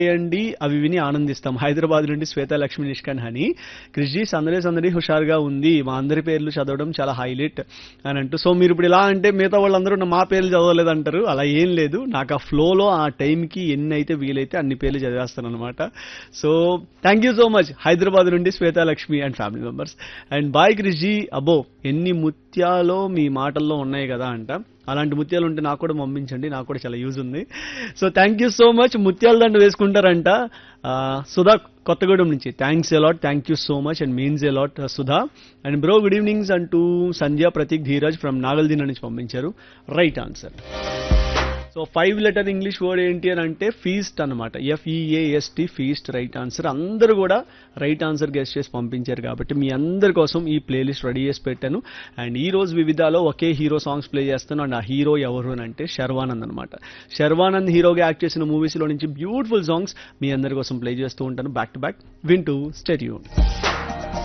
చేయండి అవి విని ఆనందిస్తాం హైదరాబాద్ నుండి శ్వేత లక్ష్మి నిష్కన్ హని కృషి సందడి సందడి హుషారుగా ఉంది మా అందరి పేర్లు చదవడం చాలా హైలైట్ అని అంటూ సో మీరు ఇప్పుడు ఇలా అంటే మిగతా వాళ్ళందరూ నా- మా పేర్లు చదవలేదు అంటారు అలా ఏం లేదు నాకు ఆ ఫ్లోలో ఆ టైంకి ఎన్ని అయితే వీలైతే అన్ని పేర్లు చదివేస్తాను అనమాట so thank you so much Hyderabad నుండి Swetha Lakshmi and family members and boy Krishi అబో ఎన్ని ముత్యాలో మీ మాటల్లో ఉన్నాయి కదా అంట అలాంటి ముత్యాలు ఉంటే నాకు కూడా పంపించండి నాకు కూడా చాలా యూజ్ ఉంది so thank you so much ముత్యాల దండ వేసుకుంటారంట ఆ, సుధా కొత్తగూడెం నుంచి thanks a lot thank you so much and means a lot Sudha and bro good evenings అంటూ సంధ్య ప్రతీక్ ధీరజ్ ఫ్రమ్ నాగల్దిన నుంచి పంపించారు right answer so five letter English word ఏంటి అని అంటే ఫీస్ట్ అనమాట ఎఫ్ఈఏఎస్టి ఫీస్ట్ రైట్ ఆన్సర్ అందరూ కూడా రైట్ ఆన్సర్ గెస్ట్ చేసి పంపించారు కాబట్టి మీ అందరి కోసం ఈ ప్లేలిస్ట్ రెడీ చేసి పెట్టాను అండ్ ఈ రోజు వివిధాలో ఒకే హీరో సాంగ్స్ ప్లే చేస్తాను అండ్ ఆ హీరో ఎవరు అని అంటే శర్వానంద్ అనమాట శర్వానంద్ హీరోగా యాక్ట్ చేసిన మూవీస్లో నుంచి బ్యూటిఫుల్ సాంగ్స్ మీ అందరి కోసం ప్లే చేస్తూ ఉంటాను బ్యాక్ టు బ్యాక్ వింటూ స్టెట్యూన్